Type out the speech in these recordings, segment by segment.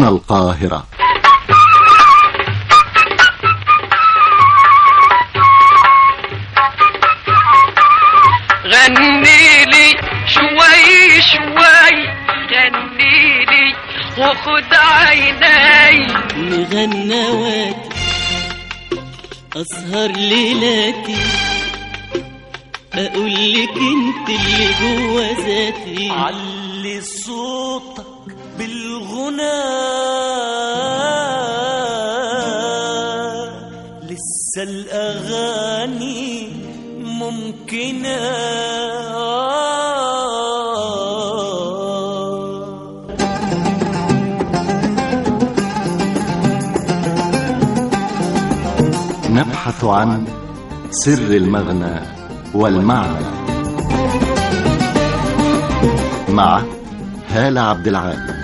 القاهرة غني لي شوي شوي غني لي وخد عيني مغنواتي أسهر ليلاتي أقول لك أنت اللي جوا ذاتي علي صوتك بالغنى لسه الأغاني ممكنة نبحث عن سر المغنى والمعنى مع هالة عبد العال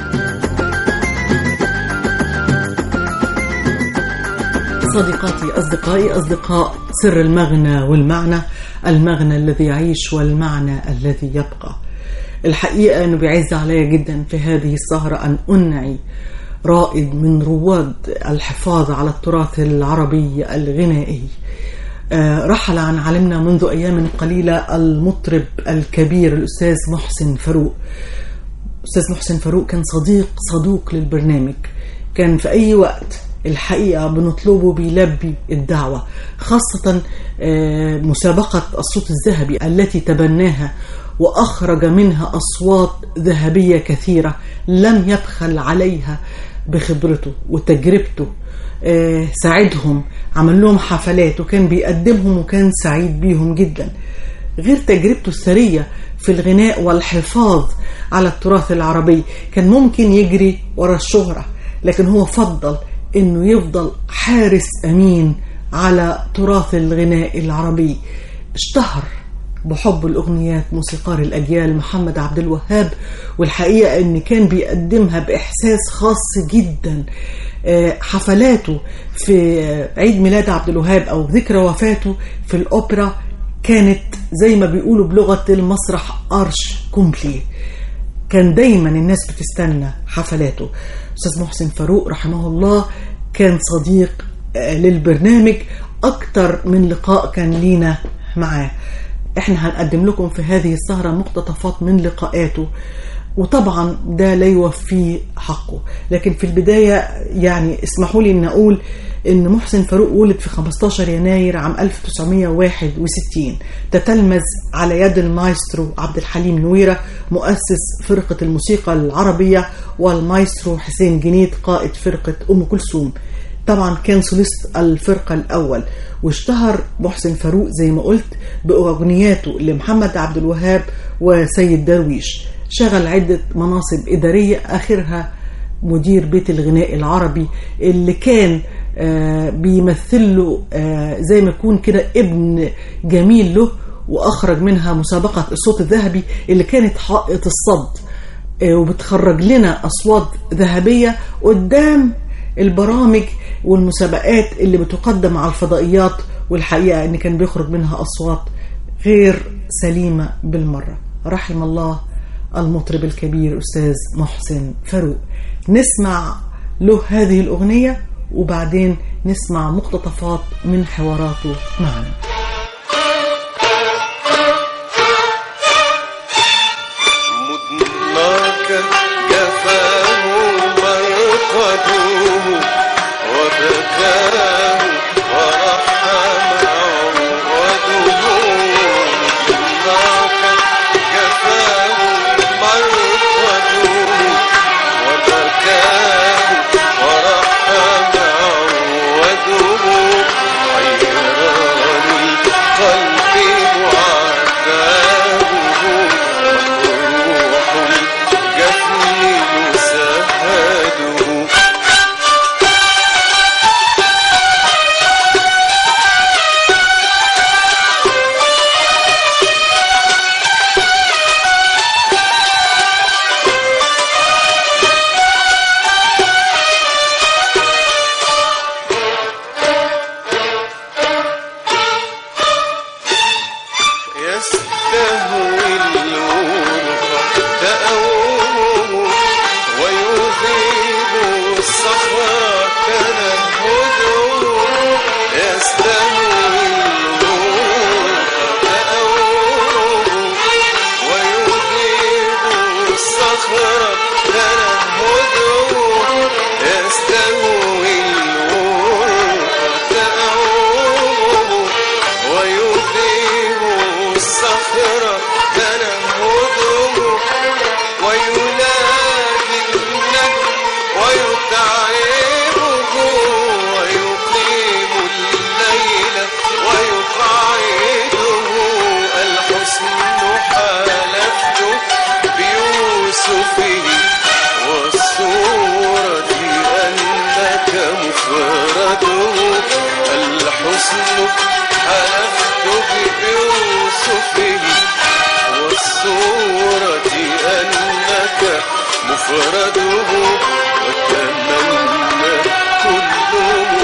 صديقاتي أصدقائي أصدقاء سر المغنى والمعنى المغنى الذي يعيش والمعنى الذي يبقى الحقيقة أنه بيعز عليا جدا في هذه السهرة أن أنعي رائد من رواد الحفاظ على التراث العربي الغنائي آه، رحل عن عالمنا منذ أيام قليلة المطرب الكبير الأستاذ محسن فاروق أستاذ محسن فاروق كان صديق صدوق للبرنامج كان في أي وقت الحقيقة بنطلبه بيلبي الدعوة خاصة آه، مسابقة الصوت الذهبي التي تبناها وأخرج منها أصوات ذهبية كثيرة لم يبخل عليها بخبرته وتجربته آه، ساعدهم عمل لهم حفلات وكان بيقدمهم وكان سعيد بيهم جدا غير تجربته الثرية في الغناء والحفاظ على التراث العربي كان ممكن يجري ورا الشهرة لكن هو فضل انه يفضل حارس امين على تراث الغناء العربي اشتهر بحب الاغنيات موسيقار الاجيال محمد عبد الوهاب والحقيقه ان كان بيقدمها باحساس خاص جدا آه، حفلاته في عيد ميلاد عبد الوهاب او ذكرى وفاته في الاوبرا كانت زي ما بيقولوا بلغه المسرح ارش كومبلي كان دايما الناس بتستنى حفلاته استاذ محسن فاروق رحمه الله كان صديق آه، للبرنامج اكتر من لقاء كان لينا معاه احنا هنقدم لكم في هذه السهرة مقتطفات من لقاءاته وطبعا ده لا يوفيه حقه لكن في البداية يعني اسمحوا لي ان اقول ان محسن فاروق ولد في 15 يناير عام 1961 تتلمذ على يد المايسترو عبد الحليم نويرة مؤسس فرقة الموسيقى العربية والمايسترو حسين جنيد قائد فرقة أم كلثوم طبعا كان سوليست الفرقة الأول واشتهر محسن فاروق زي ما قلت بأغنياته لمحمد عبد الوهاب وسيد درويش شغل عدة مناصب إدارية آخرها مدير بيت الغناء العربي اللي كان آه، بيمثل له آه، زي ما يكون كده ابن جميل له وأخرج منها مسابقة الصوت الذهبي اللي كانت حائط الصد آه، وبتخرج لنا أصوات ذهبية قدام البرامج والمسابقات اللي بتقدم على الفضائيات والحقيقة ان كان بيخرج منها اصوات غير سليمة بالمرة رحم الله المطرب الكبير استاذ محسن فاروق نسمع له هذه الاغنية وبعدين نسمع مقتطفات من حواراته معنا مدناك جفاه مرقده وبكاه ورحم عوده مدناك جفاه مرقده وبكاه ورحم عوده حيران حسنه حلفت بأوصفه والصورة أنك مفرده وتمنى كل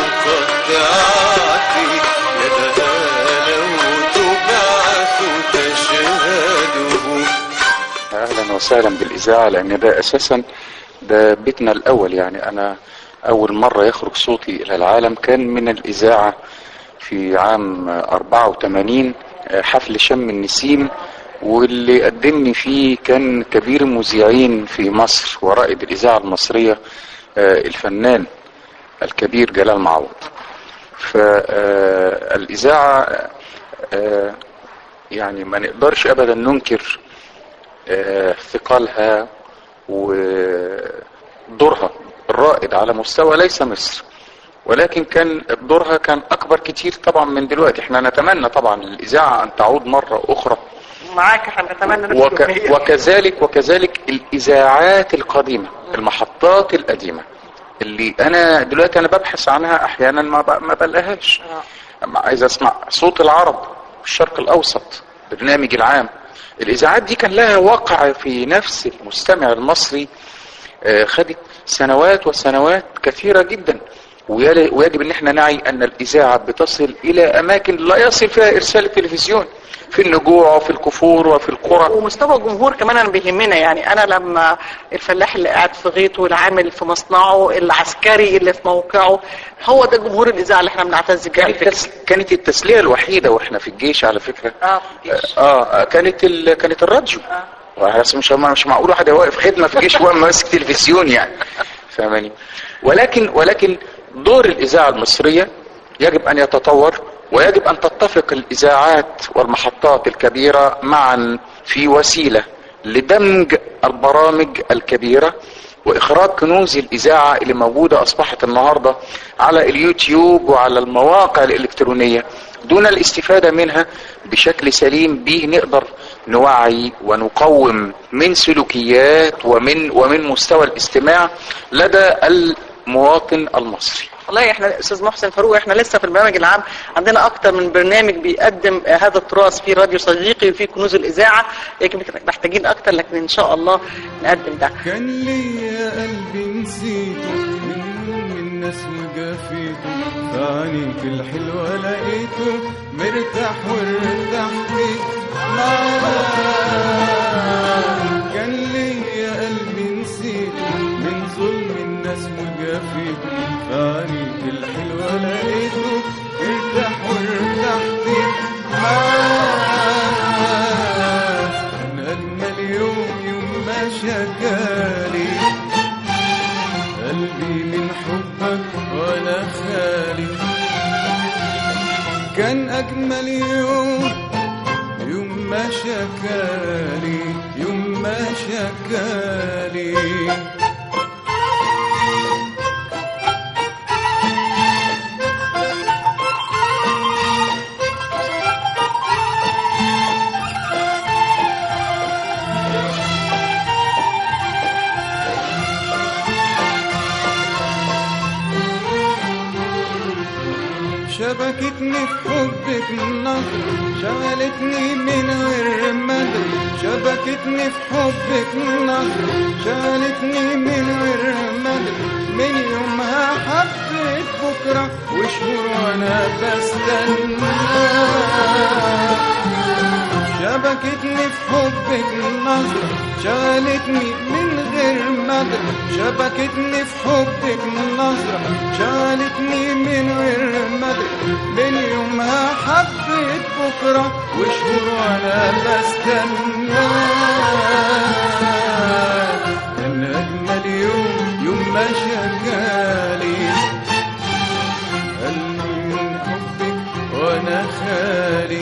مقطعاتي يدها لو تبعث تشهده اهلا وسهلا بالاذاعه لان ده اساسا ده بيتنا الاول يعني انا اول مره يخرج صوتي الى العالم كان من الاذاعه في عام 84 حفل شم النسيم واللي قدمني فيه كان كبير المذيعين في مصر ورائد الاذاعه المصريه آه، الفنان الكبير جلال معوض فالاذاعه يعني ما نقدرش ابدا ننكر آه، ثقلها ودورها الرائد على مستوى ليس مصر ولكن كان دورها كان اكبر كتير طبعا من دلوقتي احنا نتمنى طبعا الاذاعه ان تعود مره اخرى معاك احنا نتمنى نفس وك الأمنية. وكذلك وكذلك الاذاعات القديمه المحطات القديمه اللي انا دلوقتي انا ببحث عنها احيانا ما ب- ما بلاقيهاش أما عايز اسمع صوت العرب في الشرق الاوسط برنامج العام الاذاعات دي كان لها وقع في نفس المستمع المصري آه، خدت سنوات وسنوات كثيره جدا ويل- ويجب ان احنا نعي ان الاذاعه بتصل الى اماكن لا يصل فيها ارسال التلفزيون في النجوع وفي الكفور وفي القرى ومستوى الجمهور كمان انا بيهمنا يعني انا لما الفلاح اللي قاعد في غيطه العامل في مصنعه العسكري اللي في موقعه هو ده جمهور الاذاعه اللي احنا بنعتز بيه على كانت, فكرة. تس... كانت التسليه الوحيده واحنا في الجيش على فكره اه في الجيش. اه كانت ال... كانت الراديو بس مش مش معقول واحد واقف خدمه في الجيش وهو ماسك تلفزيون يعني فاهماني ولكن ولكن دور الاذاعه المصريه يجب ان يتطور ويجب ان تتفق الاذاعات والمحطات الكبيره معا في وسيله لدمج البرامج الكبيره واخراج كنوز الاذاعه اللي موجوده اصبحت النهارده على اليوتيوب وعلى المواقع الالكترونيه دون الاستفاده منها بشكل سليم به نقدر نوعي ونقوم من سلوكيات ومن ومن مستوى الاستماع لدى المواطن المصري والله احنا استاذ محسن فاروق احنا لسه في البرنامج العام عندنا اكتر من برنامج بيقدم آه، هذا التراث في راديو صديقي وفي كنوز الاذاعه يمكن محتاجين اكتر لكن ان شاء الله نقدم ده كان ليا قلبي نسيته من من ناس وجافيته فعينيك الحلوة لقيته مرتاح وارتحت معاه كان ليا قلبي نسيته من ظلم الناس وجافيته فعينيك الحلوة لقيته ارتاح وارتحت معاه كان أجمل يوم يوم ما شكالي قلبي من حبك وانا خالي كان اجمل يوم يوم ما شكالي يوم ما شكالي شبكتني في حبك النظر شغلتني من غير مدر شبكتني في حبك النظر شغلتني من غير مدر من يومها حبيت بكرة وشهور وانا بستنى شبكتني في حبك النظرة شغلتني من غير مدر شبكتني في حبك النظرة شغلتني من غير مدر من يومها حبيت بكرة وشهور وانا بستنى كان أجمل يوم يوم ما شكالي قلبي من حبك وانا خالي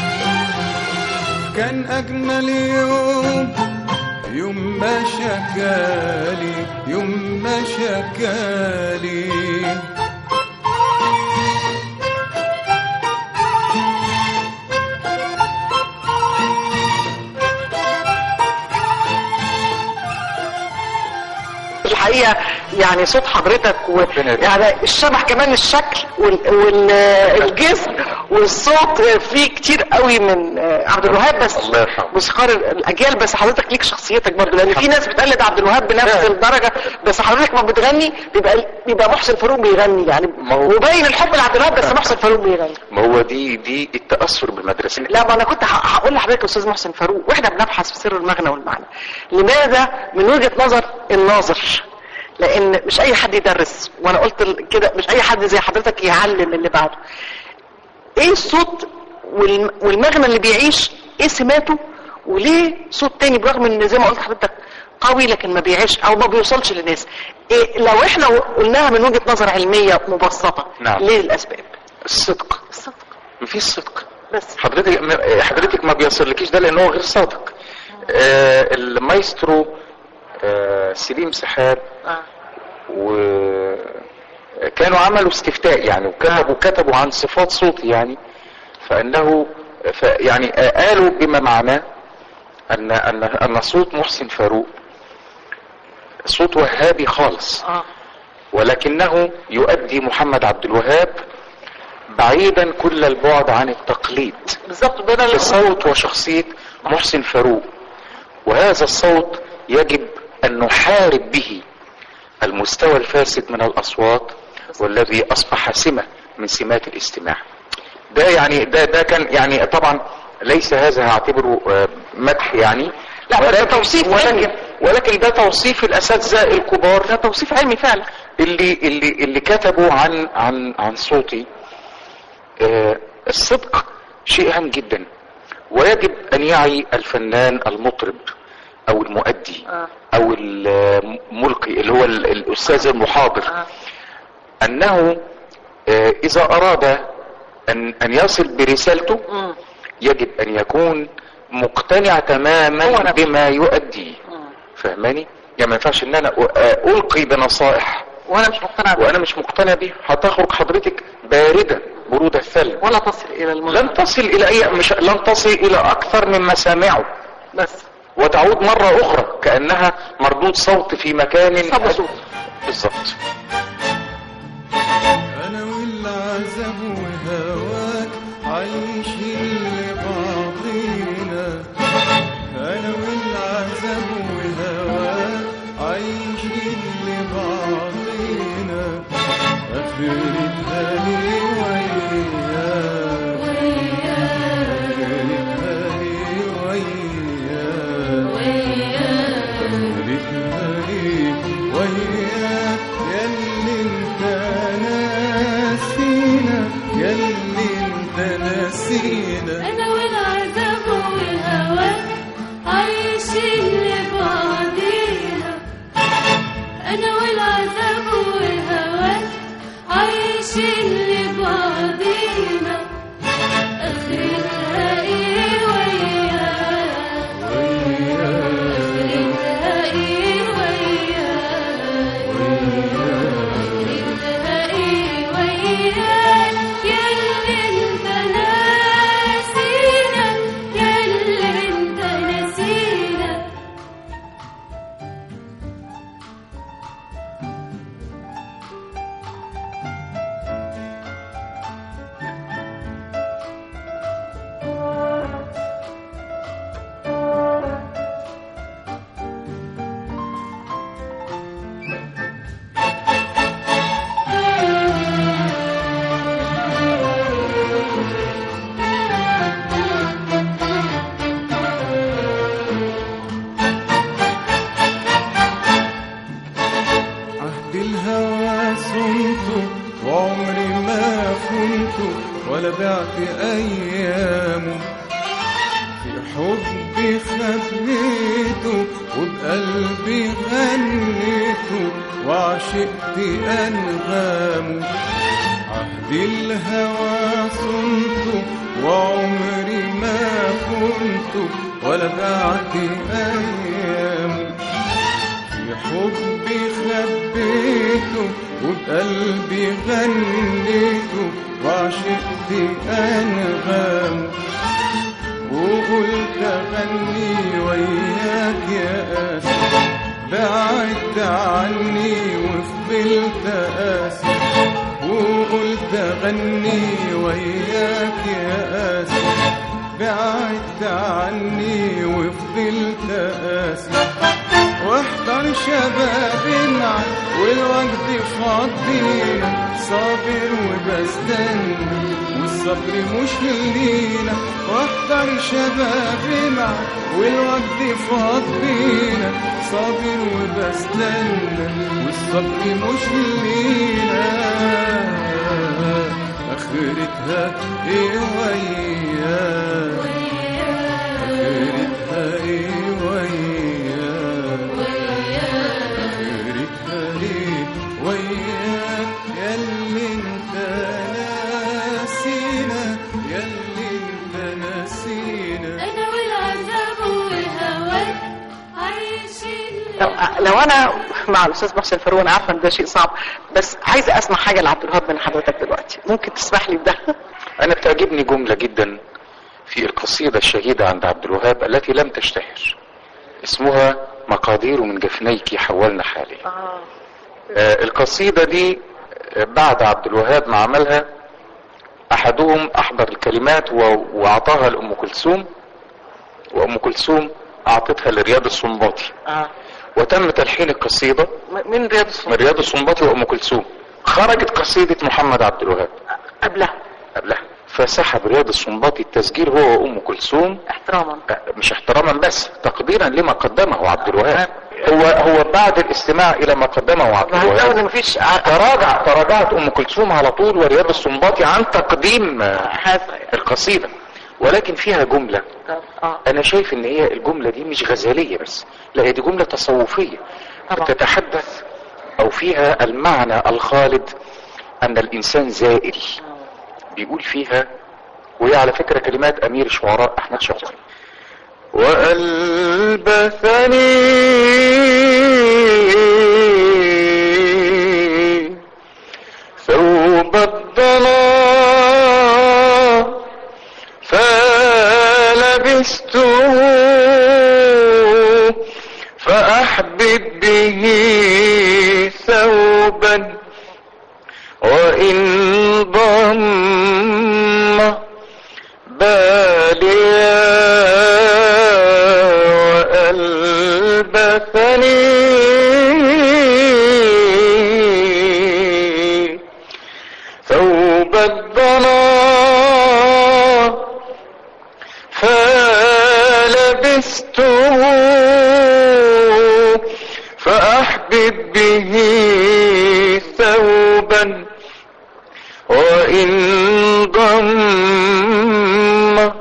كان أجمل يوم يوم ما شكالي يوم ما شكالي الحقيقه يعني صوت حضرتك و... ربنا يبارك. يعني الشبح كمان الشكل والجسم والصوت فيه كتير قوي من آه، عبد الوهاب بس الله يرحمه. موسيقار الاجيال بس حضرتك ليك شخصيتك برضه لان في ناس بتقلد عبد الوهاب بنفس فعلا. الدرجه بس حضرتك ما بتغني بيبقى بيبقى محسن فاروق بيغني يعني ما هو- وباين الحب لعبد الوهاب بس محسن فاروق بيغني ما هو دي دي التاثر بالمدرسه لا ما انا كنت ه- هقول لحضرتك يا استاذ محسن فاروق واحنا بنبحث في سر المغنى والمعنى لماذا من وجهه نظر الناظر لان مش اي حد يدرس وانا قلت ال- كده مش اي حد زي حضرتك يعلم اللي بعده ايه الصوت والم- والمغنى اللي بيعيش ايه سماته وليه صوت تاني برغم ان زي ما قلت لحضرتك قوي لكن ما بيعيش او ما بيوصلش للناس إيه لو احنا قلناها من وجهه نظر علميه مبسطه نعم. ليه الاسباب الصدق الصدق مفيش صدق بس حضرتك م- حضرتك ما بيصلكيش ده لان هو غير صادق آه المايسترو آه سليم سحاب آه. وكانوا عملوا استفتاء يعني وكتبوا كتبوا عن صفات صوتي يعني فانه ف يعني آه، قالوا بما معناه ان ان ان صوت محسن فاروق صوت وهابي خالص اه ولكنه يؤدي محمد عبد الوهاب بعيدا كل البعد عن التقليد بالظبط ده في صوت وشخصية محسن فاروق وهذا الصوت يجب أن نحارب به المستوى الفاسد من الأصوات والذي أصبح سمة من سمات الاستماع ده يعني ده ده كان يعني طبعا ليس هذا هعتبره آه، مدح يعني لا، بس ده ولكن- توصيف ولكن, علمي. ولكن ده توصيف الأساتذة الكبار ده توصيف علمي فعلا اللي اللي اللي كتبوا عن عن عن صوتي آه، الصدق شيء هام جدا ويجب ان يعي الفنان المطرب او المؤدي آه. او الملقي اللي هو ال- الاستاذ المحاضر آه. انه آه، اذا اراد ان ان يصل برسالته مم. يجب ان يكون مقتنع هو تماما نفسه. بما يؤديه مم. فاهماني يعني ما ينفعش ان انا أ- القي بنصائح وانا مش مقتنع بيه وانا مش مقتنع بيها هتخرج حضرتك باردة برود الثلج ولا تصل الى المغنى لن تصل الى اي مش لن تصل الى اكثر من مسامعه بس وتعود مرة اخرى كأنها مردود صوت في مكان صدى صوت. بالظبط انا والعذاب وهواك عايشين لبعضينا انا والعذاب وهواك عايشين لبعضينا اخرتها لي وياك اخرتها لي وياك اخرتها لي وياك ياللي انت ناسينا ياللي انت ناسينا أنا والعذاب والهوى عايشين لبعضينا أنا والعذاب والهوى عايشين لبعضينا آخرتها إيه وياك آخرتها إيه وياك آخرتها إيه وياك ياللي انت ناسينا ياللي انت ناسينا عهد الهوى صنته وعمري ما خنته ولا بعت ايامه في حبي خبيته وبقلبي غنيته وعشقت انغامه عهد الهوى صنته وعمري ما خنته ولا بعت ايامه في حبي خبيته وبقلبي غنيته وعشقت انغامه وقلت اغني وياك يا اسف بعدت عني وفي وفضلت قاسي وقلت اغني وياك يا قاسي بعدت عني وفضلت قاسي واحضر شباب معك والوقت فاضينا صابر وبستنى والصبر مش لينا واحضر شباب معك والوقت فاضينا صابر وبستنى والصبر مش لينا اخرتها ايه وياك اخرتها ايه وياك اخرتها ايه وياك ياللي انت ناسينا ياللي انت ناسينا انا والعذاب والهوى عايشين لو, لو انا مع الاستاذ محسن فاروق انا عارفه ان ده شيء صعب بس عايزه اسمع حاجه لعبد الوهاب من حضرتك دلوقتي ممكن تسمح لي بده انا بتعجبني جملة جدا في القصيدة الشهيدة عند عبد الوهاب التي لم تشتهر اسمها مقادير من جفنيك حولنا حالي آه القصيدة دي آه، بعد عبد الوهاب ما عملها احدهم احضر الكلمات و- واعطاها لام كلثوم وام كلثوم اعطتها لرياض السنباطي اه وتم تلحين القصيدة م- من رياض من الصنباط رياض السنباطي وام كلثوم خرجت قصيدة محمد عبد الوهاب قبلها قبلها فسحب رياض السنباطي التسجيل هو وام كلثوم احتراما أه، مش احتراما بس تقديرا لما قدمه عبد الوهاب هو هو بعد الاستماع الى ما قدمه عبد ما هو الوهاب ان مفيش ع- تراجع تراجعت ام كلثوم على طول ورياض السنباطي عن تقديم آه، هذا يعني. القصيده ولكن فيها جمله اه انا شايف ان هي الجمله دي مش غزاليه بس لا هي دي جمله تصوفيه طبعا. تتحدث او فيها المعنى الخالد ان الانسان زائل بيقول فيها وهي على فكره كلمات امير الشعراء احمد شوقي وألبسني ثوب الضلال فلبسته فأحبب به ثوبا وإن ضم باليا وألبثني ثوب الضلال فلبسته فأحبب به ثوبا وإن ضم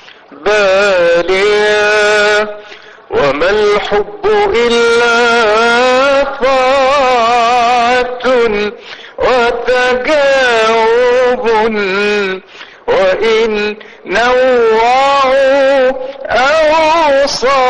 باليا وما الحب إلا طاعة وتجاوب وإن نوعوا أو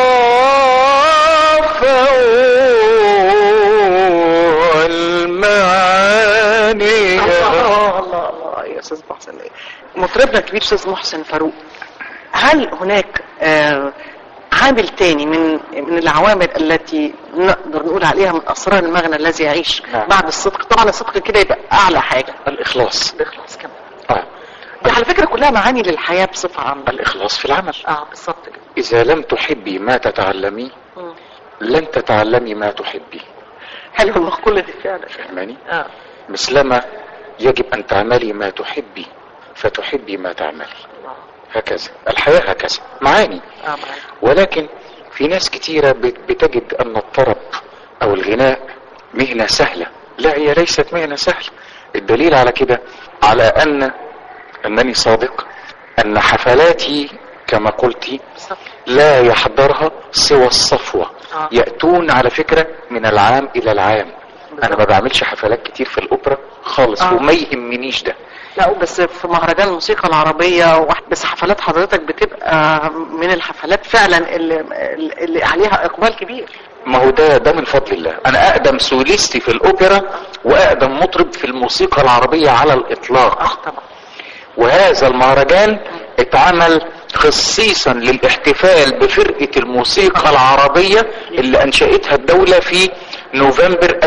صافوا المعاني الله الله الله يا استاذ محسن مطربنا الكبير استاذ محسن فاروق هل هناك آه عامل تاني من من العوامل التي نقدر نقول عليها من اسرار المغنى الذي يعيش نعم. بعد الصدق طبعا الصدق كده يبقى اعلى حاجه الإخلاص الاخلاص كمان آه. دي على فكره كلها معاني للحياه بصفه عامه الإخلاص في العمل اه بالظبط كده إذا لم تحبي ما تتعلمي مم. لن تتعلمي ما تحبي حلوه المقوله دي فعلا فاهماني اه مثلما يجب أن تعملي ما تحبي فتحبي ما تعملي هكذا الحياة هكذا معاني اه معاك ولكن في ناس كتيرة بت- بتجد أن الطرب أو الغناء مهنة سهلة لا هي ليست مهنة سهلة الدليل على كده على أن أنني صادق أن حفلاتي كما قلت بالظبط لا يحضرها سوى الصفوة آه. يأتون على فكرة من العام إلى العام أنا ما بعملش حفلات كتير في الأوبرا خالص آه. وما يهمنيش ده لا بس في مهرجان الموسيقى العربية واحد بس حفلات حضرتك بتبقى من الحفلات فعلا اللي, اللي عليها إقبال كبير ما هو ده ده من فضل الله انا اقدم سوليستي في الاوبرا واقدم مطرب في الموسيقى العربية على الاطلاق اه طبعا وهذا المهرجان اتعمل خصيصا للاحتفال بفرقة الموسيقى العربية اللي انشأتها الدولة في نوفمبر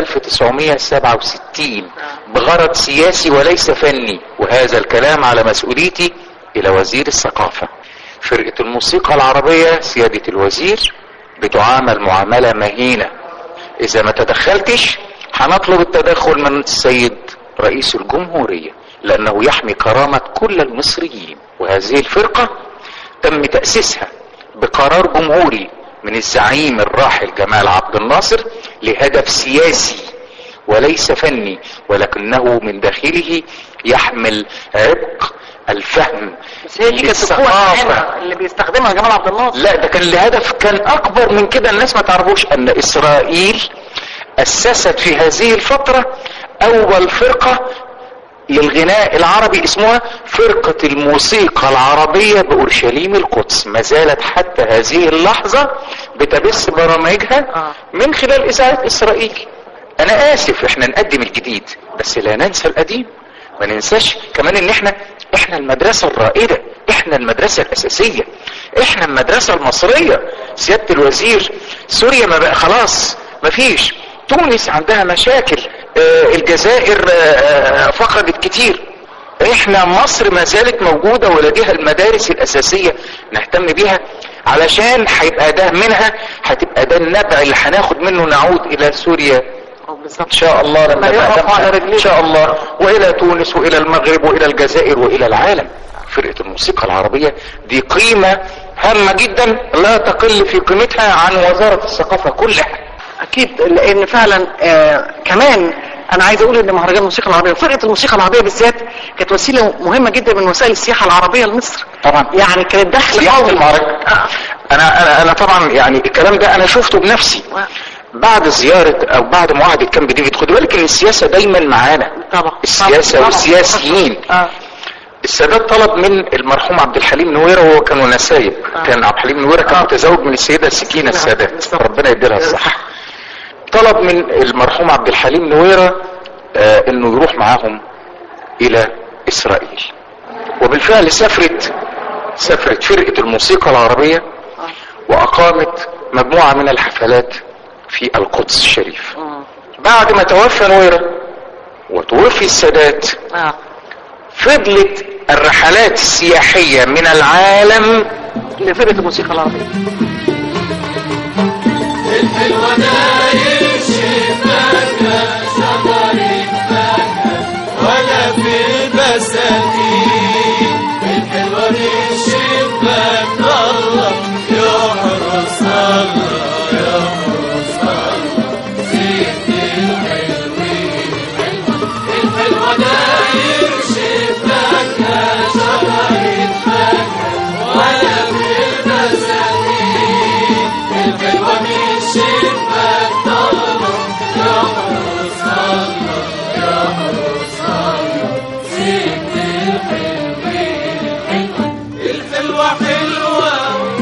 1967 بغرض سياسي وليس فني وهذا الكلام على مسؤوليتي الى وزير الثقافة فرقة الموسيقى العربية سيادة الوزير بتعامل معاملة مهينة اذا ما تدخلتش هنطلب التدخل من السيد رئيس الجمهورية لانه يحمي كرامة كل المصريين وهذه الفرقة تم تأسيسها بقرار جمهوري من الزعيم الراحل جمال عبد الناصر لهدف سياسي وليس فني ولكنه من داخله يحمل عبق الفهم بس هي دي كانت القوة للثقافة. السامة اللي بيستخدمها جمال عبد الناصر لا ده كان لهدف كان اكبر من كده الناس ما تعرفوش ان اسرائيل اسست في هذه الفترة اول فرقة للغناء العربي اسمها فرقة الموسيقى العربية بأورشليم القدس ما زالت حتى هذه اللحظة بتبث برامجها من خلال إذاعة إسرائيل أنا آسف إحنا نقدم الجديد بس لا ننسى القديم ما ننساش كمان إن إحنا إحنا المدرسة الرائدة إحنا المدرسة الأساسية إحنا المدرسة المصرية سيادة الوزير سوريا ما بقى خلاص مفيش تونس عندها مشاكل آه، الجزائر آه، آه، فقدت كتير احنا مصر ما زالت موجودة ولديها المدارس الاساسية نهتم بيها علشان هيبقى ده منها هتبقى ده النبع اللي هناخد منه نعود الى سوريا ان شاء الله لما لما يقف نقدم على رجليه. ان شاء الله والى تونس والى المغرب والى الجزائر والى العالم فرقة الموسيقى العربية دي قيمة هامة جدا لا تقل في قيمتها عن وزارة الثقافة كلها اكيد لان فعلا آه كمان انا عايز اقول ان مهرجان الموسيقى العربيه وفرقه الموسيقى العربيه بالذات كانت وسيله مهمه جدا من وسائل السياحه العربيه لمصر طبعا يعني كانت دخل سياحة قوي. المهرجان آه. انا انا انا طبعا يعني الكلام ده انا شفته بنفسي بعد زيارة او بعد معاهدة كامب ديفيد خد بالك ان السياسة دايما معانا طبعا السياسة طبعاً. والسياسيين اه السادات طلب من المرحوم عبد الحليم نويرة وهو كان نسايب كان عبد الحليم نويرة كان متزوج من السيدة سكينة السادات ربنا يديلها الصحة طلب من المرحوم عبد الحليم نويرة آه انه يروح معاهم الى اسرائيل وبالفعل سافرت سافرت فرقة الموسيقى العربية واقامت مجموعة من الحفلات في القدس الشريف بعد ما توفى نويرة وتوفي السادات اه فضلت الرحلات السياحية من العالم لفرقه الموسيقى العربيه الحلوة داير شباكة شجرة فاكهة ولا في البساتين الحلوة دي شباك الله يحرس الله يحرس الله زيت الحلوين الحلوة داير شباكة شجرة فاكهة ولا في البساتين الحلوة من شباك الله يحرس الله يحرس الله زيت الحلوين الحلوة حلوة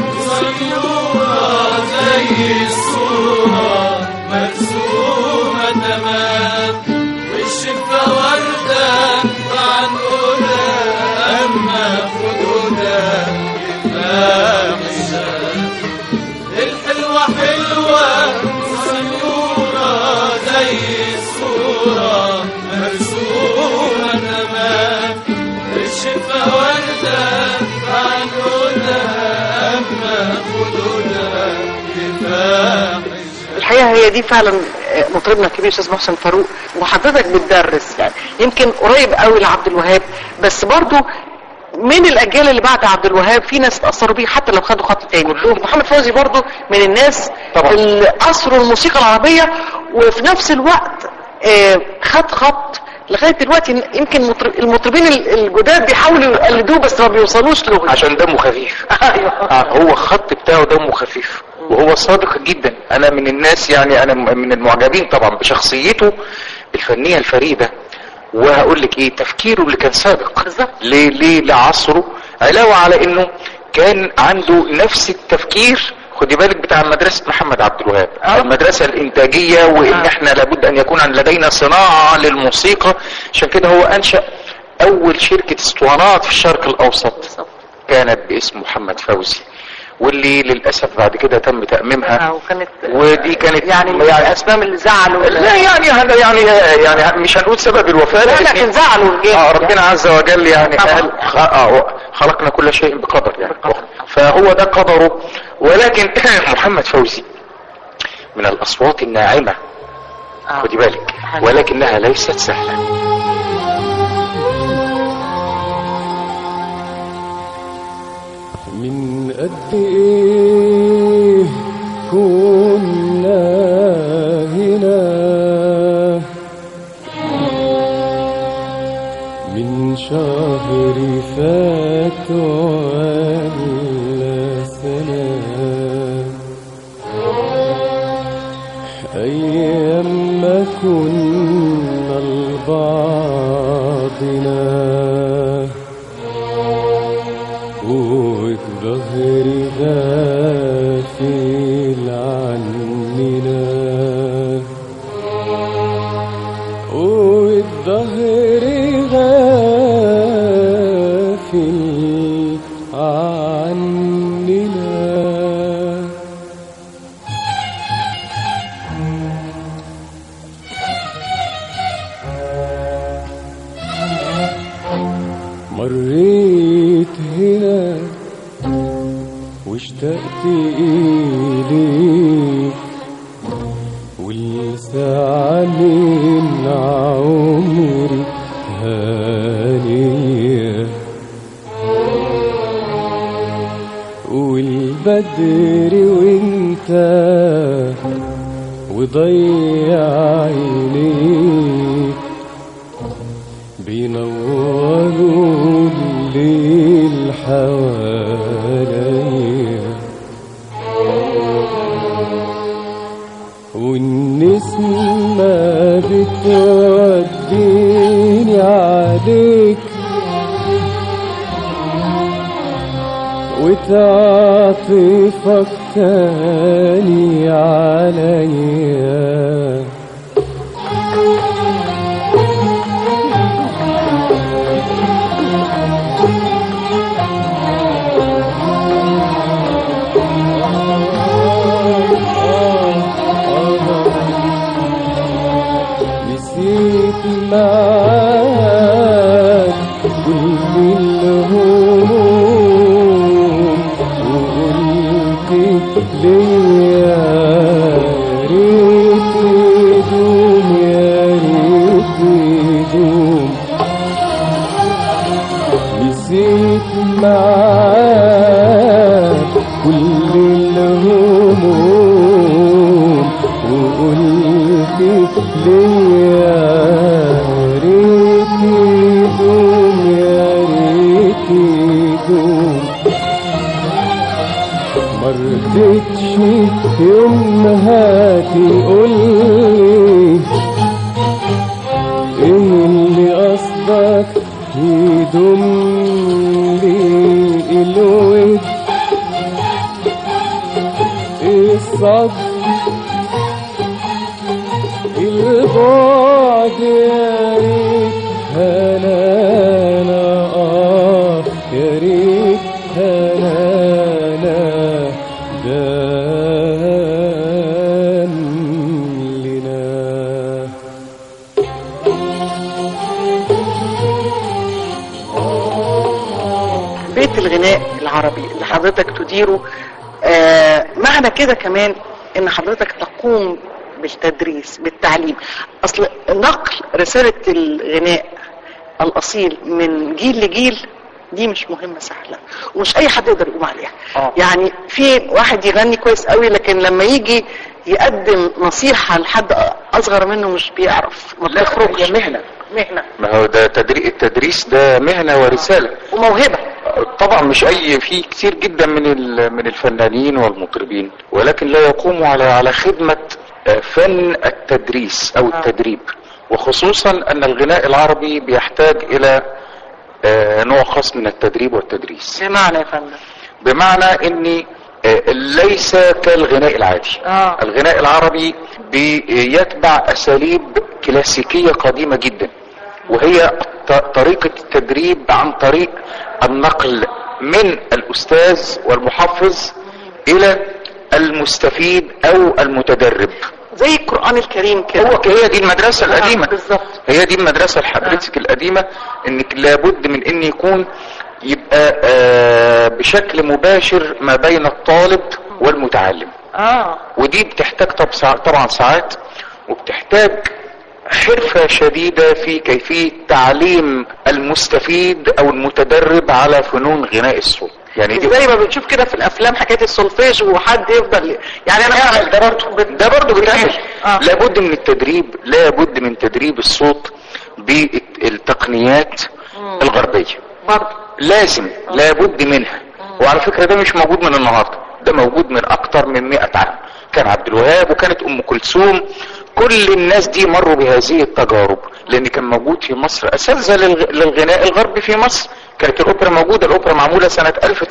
صيورة زي الصورة مرسومة تمام والشفة وردة عنقودة أما خدودة يفهم الشام الحلوة حلوة صيورة زي الصورة مرسومة تمام الشفة وردة عنقودة أما خدودة يفهم الحقيقه هي دي فعلا آه، مطربنا الكبير استاذ محسن فاروق وحضرتك بتدرس يعني يمكن قريب قوي لعبد الوهاب بس برضو من الاجيال اللي بعد عبد الوهاب في ناس اتاثروا بيه حتى لو خدوا خط تاني محمد فوزي برضو من الناس طبعا. اللي اثروا الموسيقى العربيه وفي نفس الوقت آه، خد خط لغايه دلوقتي يمكن مطر- المطربين ال- الجداد بيحاولوا يقلدوه بس ما بيوصلوش له عشان دمه خفيف ايوه آه هو الخط بتاعه دمه خفيف وهو صادق جدا انا من الناس يعني انا م- من المعجبين طبعا بشخصيته الفنية الفريدة وهقول لك ايه تفكيره اللي كان سابق بالظبط. ليه ليه لعصره علاوة على انه كان عنده نفس التفكير خدي بالك بتاع مدرسة محمد عبد الوهاب المدرسة الانتاجية وان احنا لابد ان يكون لدينا صناعة للموسيقى عشان كده هو انشأ اول شركة اسطوانات في الشرق الاوسط كانت باسم محمد فوزي واللي للاسف بعد كده تم تأميمها آه، وكانت ودي كانت يعني من يعني الاسباب اللي زعلوا لا يعني هذا يعني يعني مش هنقول سبب الوفاة لا لكن- لكن زعلوا الجيش اه ربنا عز وجل يعني طبعا. قال خ- آه، خلقنا كل شيء بقدر يعني فهو ده قدره ولكن محمد فوزي من الاصوات الناعمه آه. خدي بالك ولكنها ليست سهله من قد ايه كنا هنا من شهر فات ولا سنة أيام ما كنا لبعضنا والظهر غافل عننا والظهر غافل عننا مريت هنا واشتقت إليك والساعة من عمري هانية والبدر وانت وضيع عينيك بينوروا الليل حواليا والنسمة بتوديني عليك وتعطفك تاني عليا نسيت معاك كل الهموم وقلت ليا ريت يدوم يا ريت يدوم نسيت معاك كل الهموم وقلت ليا ريت يدوم يا ريت يدوم مرضتش يومها تقولي ايه اللي قصدك يدوم لي الود الصبر البعد يا ريت هنانا اه يا ريت هنانا دان لنا بيت الغناء العربي اللي حضرتك تديره آه معنى كده كمان ان حضرتك تقوم بالتدريس بالتعليم اصل نقل رسالة الغناء الاصيل من جيل لجيل دي مش مهمة سهلة ومش اي حد يقدر يقوم عليها آه. يعني في واحد يغني كويس قوي لكن لما يجي يقدم نصيحة لحد اصغر منه مش بيعرف ما بيخرجش هي مهنة مهنة ما هو ده تدري التدريس ده مهنة ورسالة وموهبة طبعا مش اي في كتير جدا من ال- من الفنانين والمطربين ولكن لا يقوموا على على خدمة آه، فن التدريس او التدريب وخصوصا ان الغناء العربي بيحتاج الى آه، نوع خاص من التدريب والتدريس بمعنى يا فندم بمعنى ان آه، ليس كالغناء العادي آه. الغناء العربي بيتبع اساليب كلاسيكية قديمة جدا وهي ط- طريقة التدريب عن طريق النقل من الاستاذ والمحفظ الى المستفيد او المتدرب زي القرآن الكريم كده هو هي دي المدرسة آه، القديمة بالظبط هي دي المدرسة حضرتك القديمة انك لابد من ان يكون يبقى آه بشكل مباشر ما بين الطالب والمتعلم اه ودي بتحتاج طب ساع- طبعا ساعات وبتحتاج حرفة شديدة في كيفية تعليم المستفيد او المتدرب على فنون غناء الصوت يعني دي زي ما بنشوف كده في الافلام حكايه السولفيج وحد يفضل يعني انا يعمل ده برضه ده برضه بيتعمل آه. لابد من التدريب لابد من تدريب الصوت بالتقنيات الغربية برضه لازم لابد منها وعلى فكرة ده مش موجود من النهاردة ده موجود من اكتر من 100 عام كان عبد الوهاب وكانت ام كلثوم كل الناس دي مروا بهذه التجارب لان كان موجود في مصر اساتذه للغ- للغناء الغربي في مصر كانت الاوبرا موجودة الاوبرا معمولة سنة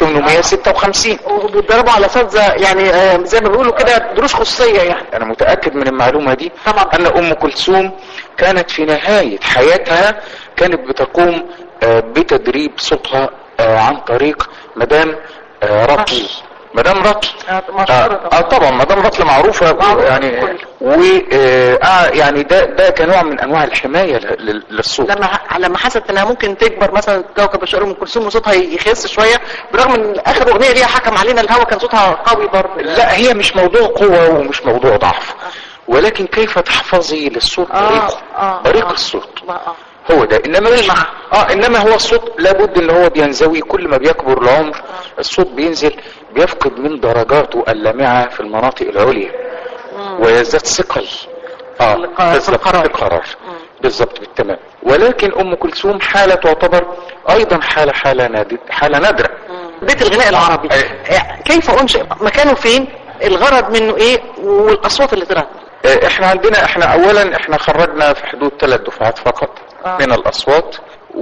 1856 وبيتدربوا على اساتذه يعني آه، زي ما بيقولوا كده دروس خصوصيه يعني انا متأكد من المعلومة دي طبعا. ان ام كلثوم كانت في نهاية حياتها كانت بتقوم آه، بتدريب صوتها آه، عن طريق مدام آه، رطل مدام رطل آه، مشهورة اه آه، طبعا مدام رطل معروفة معروفة يعني بالكل. و آه، آه، يعني ده ده كنوع من انواع الحماية ل- ل- للصوت لما لما حست انها ممكن تكبر مثلا كوكب الشرق ام كلثوم وصوتها يخس شويه برغم ان اخر اغنيه ليها حكم علينا الهوا كان صوتها قوي برضه لا هي مش موضوع قوة ومش موضوع ضعف ولكن كيف تحفظي للصوت آه، طريقه آه، طريق آه. الصوت آه. هو ده انما مش اه انما هو الصوت لابد ان هو بينزوي كل ما بيكبر العمر الصوت بينزل بيفقد من درجاته اللامعة في المناطق العليا ويزداد ثقل اه الق- في بالظبط، القرار. في القرار بالظبط بالتمام ولكن ام كلثوم حالة تعتبر ايضا حالة حالة نادرة حالة نادرة بيت الغناء العربي أي. كيف انشئ مكانه فين الغرض منه ايه والاصوات اللي طلعت آه، احنا عندنا احنا اولا احنا خرجنا في حدود ثلاث دفعات فقط آه. من الاصوات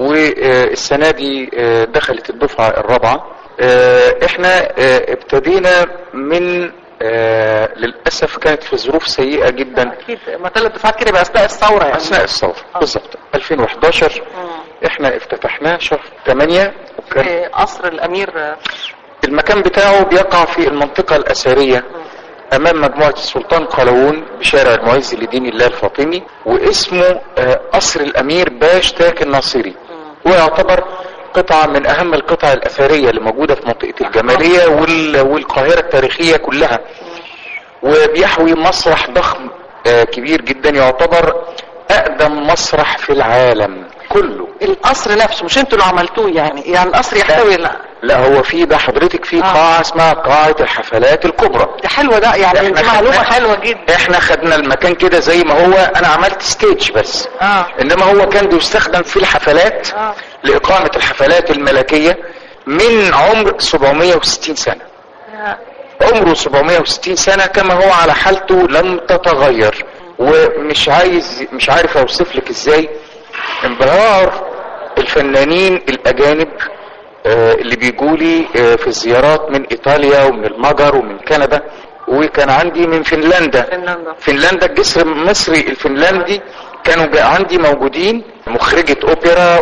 والسنة دي آه، دخلت الدفعة الرابعة آه، احنا آه، ابتدينا من آه، للأسف كانت في ظروف سيئة جدا اكيد ما ثلاث دفعات كده يبقى اثناء الثوره يعني أثناء الثورة بالظبط 2011 احنا افتتحناه شهر 8 وكان في قصر الامير آه، المكان بتاعه بيقع في المنطقة الأثرية أمام مجموعة السلطان قلاوون بشارع المعز لدين الله الفاطمي واسمه آه، قصر الأمير باش تاك الناصري ويعتبر قطعة من أهم القطع الأثرية اللي موجودة في منطقة الجمالية وال- والقاهرة التاريخية كلها وبيحوي مسرح ضخم آه، كبير جدا يعتبر أقدم مسرح في العالم كله القصر نفسه مش انتوا اللي عملتوه يعني يعني القصر يحتوي لا لا هو في ده حضرتك في آه. قاعة اسمها قاعة الحفلات الكبرى ده حلوه ده يعني إحنا دي معلومه خدنا- حلوه جدا احنا خدنا المكان كده زي ما هو انا عملت ستيج بس اه انما هو كان بيستخدم في الحفلات آه. لاقامة الحفلات الملكية من عمر 760 سنة عمره 760 سنة كما هو على حالته لم تتغير ومش عايز مش عارف اوصف لك ازاي انبهار الفنانين الاجانب آه، اللي بيجولي آه، في الزيارات من ايطاليا ومن المجر ومن كندا وكان عندي من فنلندا فنلندا. فنلندا الجسر المصري الفنلندي كانوا جا- عندي موجودين مخرجة اوبرا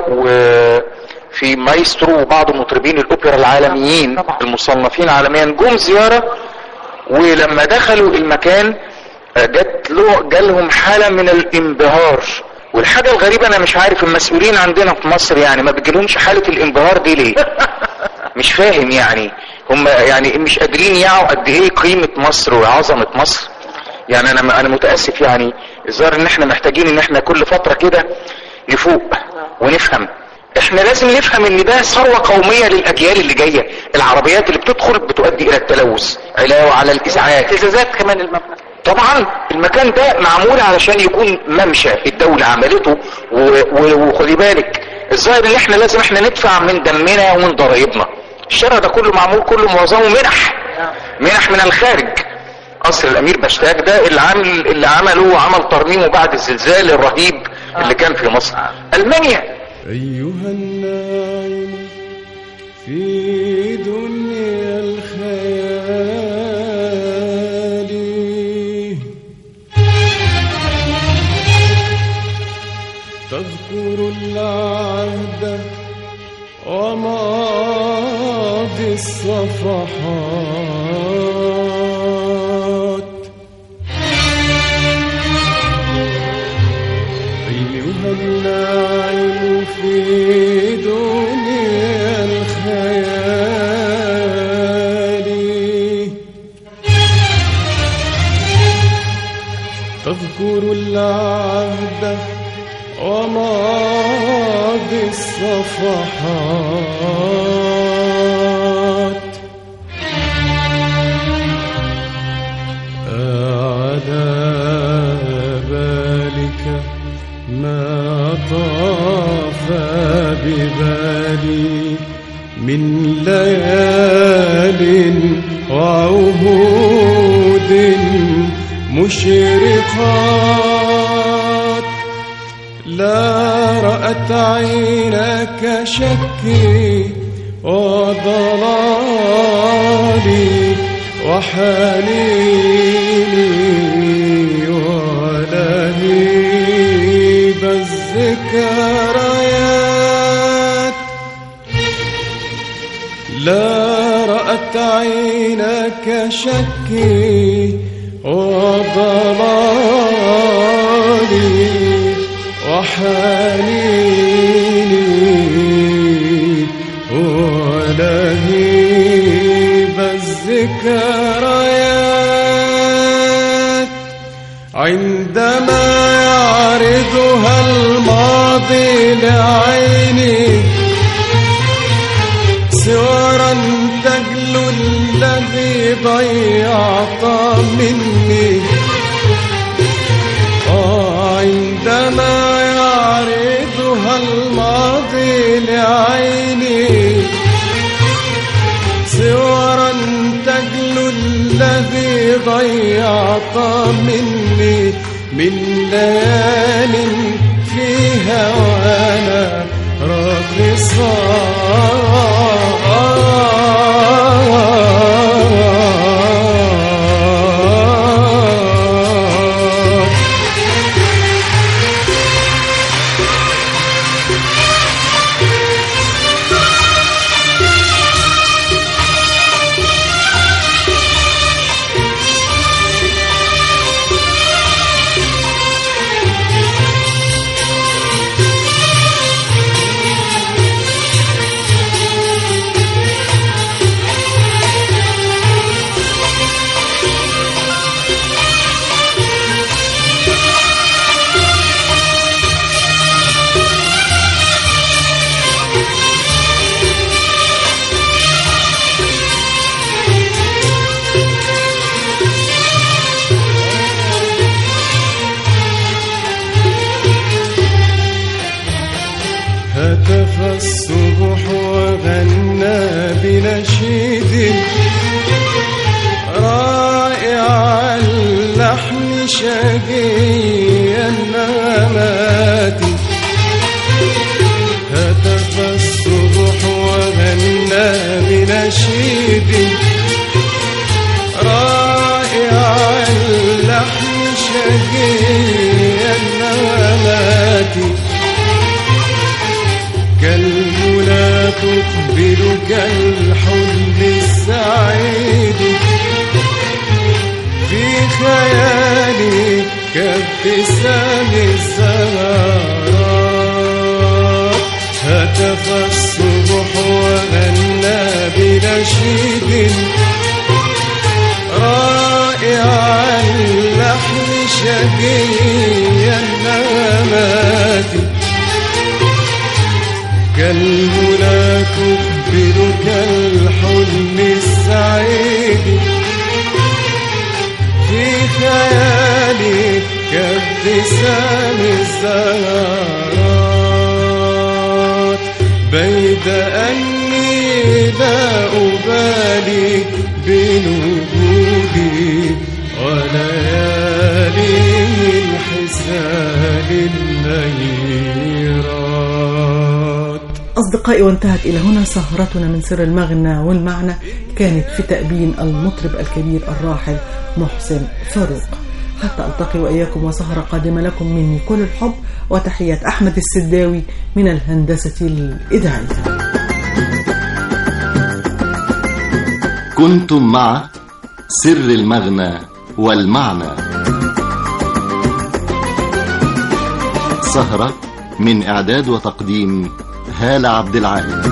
وفي مايسترو وبعض مطربين الاوبرا العالميين طبعا. المصنفين عالميا جم زيارة ولما دخلوا المكان آه، جت له جالهم حالة من الانبهار والحاجة الغريبة انا مش عارف المسؤولين عندنا في مصر يعني ما بيجيلهمش حالة الانبهار دي ليه مش فاهم يعني هم يعني مش قادرين يعوا قد ايه قيمة مصر وعظمة مصر يعني انا انا متاسف يعني الظاهر ان احنا محتاجين ان احنا كل فتره كده نفوق ونفهم احنا لازم نفهم ان ده ثروه قوميه للاجيال اللي جايه العربيات اللي بتدخل بتؤدي الى التلوث علاوه على الازعاج اهتزازات كمان المبنى طبعا المكان ده معمول علشان يكون ممشى الدولة عملته و- و- وخدي بالك الظاهر ان احنا لازم احنا ندفع من دمنا ومن ضرائبنا الشارع ده كله معمول كله معظمه منح منح من الخارج قصر الامير بشتاك ده اللي عامل اللي عمله عمل ترميمه بعد الزلزال الرهيب اللي كان في مصر المانيا أيها الناعم في دنيا الخيال تذكر العهد وماضي الصفحات الصفحات على بالك ما طاف ببالي من ليال وعهود مشرقات لا رأت عينك شكي وضلالي وحنيني ولهيب الذكريات لا رأت عينك شكي وضلالي وحنيني ولهيب الذكريات عندما يعرضها الماضي لعيني سوارا تجلو الذي ضيعت مني آه عندما يعرضها الماضي لعيني سوارا تجلو الذي ضيعت مني من ليال فيها وانا راقصات هتف الصبح وغنى بنشيد رائع اللحن شقي النغمات هتف الصبح وغنى بنشيد رائع اللحن شقي النغمات كالمنى تقبل كالحلم السعيد في خيالي كابتسام الزهرات هتف الصبح وغنى بنشيد رائع اللحن شقي النغمات كالمنى تخبر كالحلم السعيد في خيالي كابتسام الزهرات بيد أني لا أبالي بنجودي وليالي الحسان النيرات أصدقائي وانتهت إلى هنا سهرتنا من سر المغنى والمعنى كانت في تأبين المطرب الكبير الراحل محسن فاروق حتى ألتقي وإياكم وسهرة قادمة لكم مني كل الحب وتحية أحمد السداوي من الهندسة الإذاعية كنتم مع سر المغنى والمعنى سهرة من إعداد وتقديم هالة عبد العال